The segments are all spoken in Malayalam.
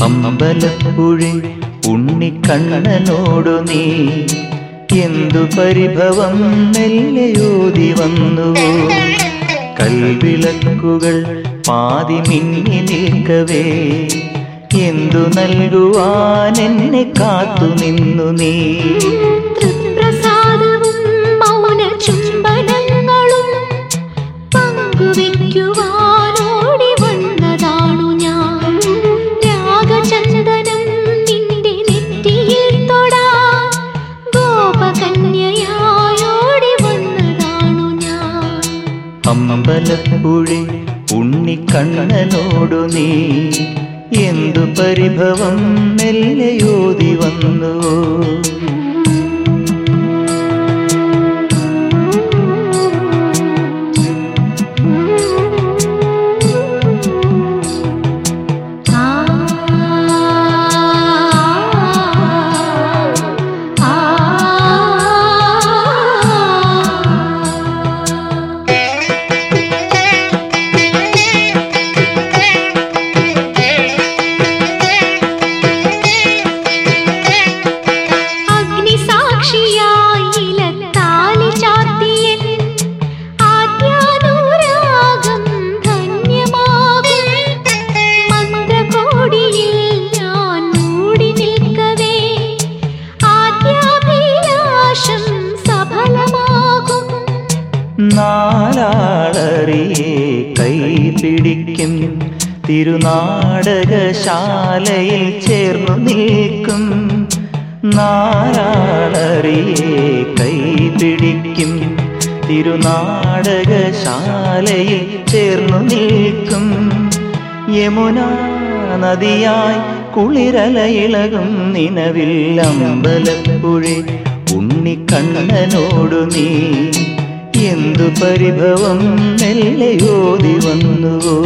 അമ്പലപ്പുഴി ഉണ്ണിക്കണ്ണനോടു നീ എന്തു പരിഭവം മെല്ലയോതി വന്നുവോ കൽവിളക്കുകൾ പാതി മിന്നി നിൽക്കവേ എന്തു നൽകുവാൻ എന്നെ കാത്തു നിന്നു നീ തൃപ്രസാദവും മൗന ചുംബനങ്ങളും പങ്കുവെക്കുവാനോടി വന്നതാണു ഞാൻ രാഗചന്ദനം നിന്റെ നെറ്റിയിൽ തൊടാൻ ഗോപകന്യയായോടി വന്നതാണു ഞാൻ അമ്പലപ്പുഴി ഉണ്ണിക്കണ്ണനോടു നീ എന്തു പരിഭവം മെല്ലയോതി വന്നുവോ ആ ആ അഗ്നിസാക്ഷിയായി ഇലത്താലി ചാർത്തിയൻ ആദ്യാനുരാഗം ധന്യമാകും മന്ത്രകോടിയിൽ ഞാൻ മൂടി നിൽക്കവേ ആദ്യാഭിലാഷം സഫലമാകും നാലാളറിയെ കൈപിടിക്കും തിരുനാടകശാലയിൽ ചേർന്നു നിൽക്കും നാലാളറിയെ കൈപിടിക്കും തിരുനാടകശാലയിൽ ചേർന്നു നിൽക്കും യമുന നദിയായി കുളിരലയിളകും നിലവിൽ അമ്പലപ്പുഴി ഉണ്ണിക്കണ്ണനോടു നീ എന്തു പരിഭവം മെല്ലയോതി വന്നുവോ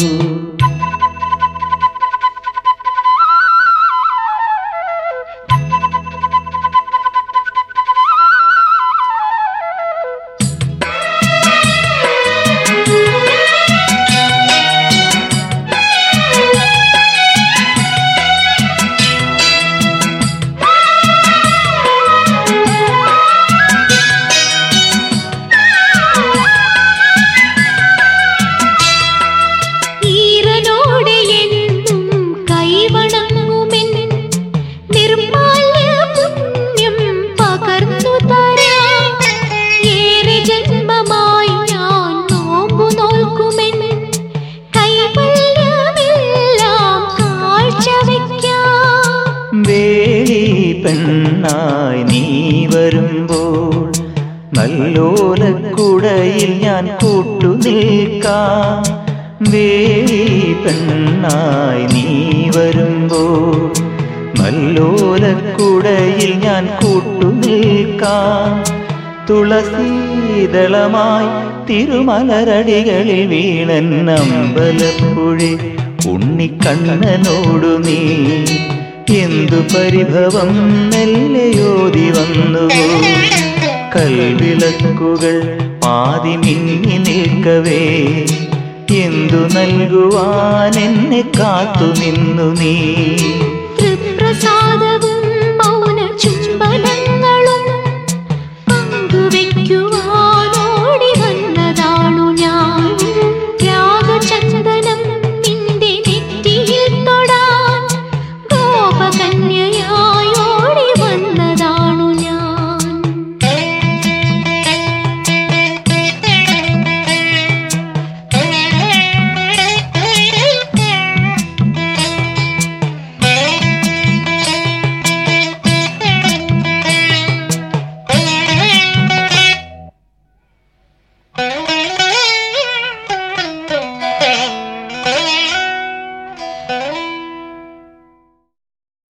ഈറനോടെ എന്നും കൈവണങ്ങുമെൻ നിർമാല്യ പുണ്യം പകർന്നു തരാം ഏറെ ജന്മമായി ഞാൻ നോമ്പു നോൽക്കുമെൻ കൈവല്യമെല്ലാം കാഴ്ചവെക്കാം വേലി പെണ്ണായി നീ വരുമ്പോൾ നല്ലോലക്കുടയിൽ ഞാൻ കൂട്ടു നിൽക്കാം വേലി പെണ്ണായി നീ വരുമ്പോൾ നല്ലോലക്കുടയിൽ ഞാൻ കൂട്ടു നിൽക്കാം തുളസീതളമായി തിരുമലരടികളിൽ വീണൻ അമ്പലപ്പുഴി ഉണ്ണിക്കണ്ണനോടു നീ എന്തു പരിഭവം മെല്ലയോതി വന്നുവോ കൽവിളക്കുകൾ പാതി മിന്നി നിൽക്കവേ എന്തു നൽകുവാൻ എന്നെ കാത്തു നിന്നു നീ തൃപ്രസാദവും